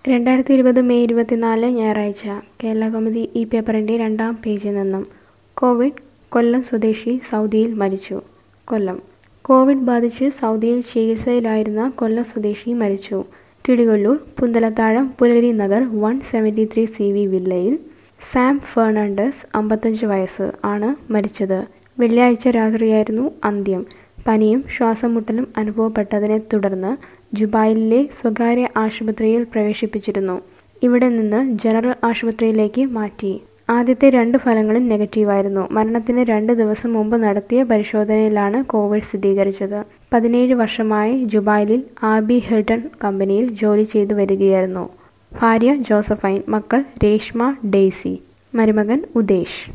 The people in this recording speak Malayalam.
രണ്ടായിരത്തി ഇരുപത് മെയ് ഇരുപത്തിനാല് ഞായറാഴ്ച കേരളകൗമുദി ഈ പേപ്പറിൻ്റെ രണ്ടാം പേജിൽ നിന്നും കോവിഡ് കൊല്ലം സ്വദേശി സൗദിയിൽ മരിച്ചു കൊല്ലം കോവിഡ് ബാധിച്ച് സൗദിയിൽ ചികിത്സയിലായിരുന്ന കൊല്ലം സ്വദേശി മരിച്ചു Thidikollur Punthalathazham Pulari Nagar one seventy three C V വില്ലയിൽ സാം ഫെർണാണ്ടസ് അമ്പത്തഞ്ച് വയസ്സ് ആണ് മരിച്ചത് വെള്ളിയാഴ്ച രാത്രിയായിരുന്നു അന്ത്യം പനിയും ശ്വാസം മുട്ടലും അനുഭവപ്പെട്ടതിനെ തുടർന്ന് ജുബൈലിലെ സ്വകാര്യ ആശുപത്രിയിൽ പ്രവേശിപ്പിച്ചിരുന്നു ഇവിടെ നിന്ന് ജനറൽ ആശുപത്രിയിലേക്ക് മാറ്റി ആദ്യത്തെ രണ്ട് ഫലങ്ങളും നെഗറ്റീവായിരുന്നു മരണത്തിന് രണ്ട് ദിവസം മുമ്പ് നടത്തിയ പരിശോധനയിലാണ് കോവിഡ് സ്ഥിരീകരിച്ചത് പതിനേഴ് വർഷമായി ജുബൈലിൽ ആബി ഹിൽട്ടൺ കമ്പനിയിൽ ജോലി ചെയ്തു വരികയായിരുന്നു ഭാര്യ ജോസഫൈൻ മക്കൾ രേഷ്മ ഡെയ്സി മരുമകൻ ഉദേശ്